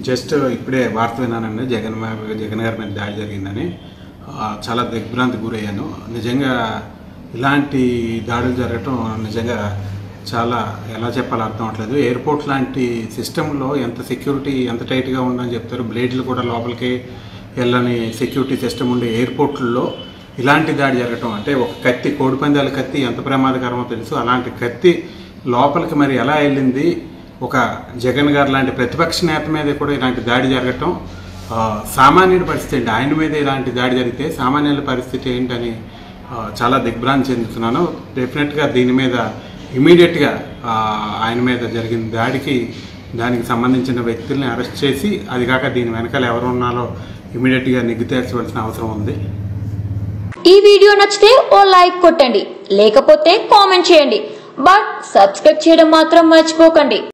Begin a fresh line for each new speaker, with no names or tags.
just ఇప్పుడే వార్త విన్నానండి జగన్ మా- జగన్ గారి మీద దాడి జరిగిందని ఆ, చాలా దిగ్భ్రాంతి గురయ్యాను నిజంగా ఇలాంటి దాడులు జరగటం నిజంగా చాలా ఎలా చెప్పాలో అర్థం అవట్లేదు ఎయిర్పోర్ట్ లాంటి సిస్టంలో ఎంత సెక్యూరిటీ ఎంత టైట్గా ఉందని చెప్తారు బ్లేడ్లు కూడా లోపలికి వెళ్ళని సెక్యూరిటీ సిస్టమ్ ఉండే ఎయిర్పోర్ట్లలో ఇలాంటి దాడి జరగటం అంటే ఒక కత్తి కోడిపందాల కత్తి ఎంత ప్రమాదకరమో తెలుసు అలాంటి కత్తి లోపలికి మరి ఎలా వెళ్ళింది ఒక జగన్ గారు లాంటి ప్రతిపక్ష నేత మీద కూడా ఇలాంటి దాడి జరగటం ఆ, సామాన్యుడి పరిస్థితి ఏంటి ఆయన మీద ఇలాంటి దాడి జరిగితే సామాన్యుల పరిస్థితి ఏంటని ఆ, చాలా దిగ్భ్రాంతి చెందుతున్నాను డెఫినెట్గా దీని మీద ఇమీడియట్గా ఆయన మీద జరిగిన దాడికి దానికి సంబంధించిన వ్యక్తుల్ని అరెస్ట్ చేసి అది కాక దీని వెనకాల ఎవరు ఉన్నారో ఇమీడియట్గా నిగ్గు తేల్చవలసిన అవసరం ఉంది
ఈ వీడియో నచ్చితే ఓ లైక్ కొట్టండి లేకపోతే కామెంట్ చేయండి బట్ సబ్స్క్రైబ్ చేయడం మాత్రం మర్చిపోకండి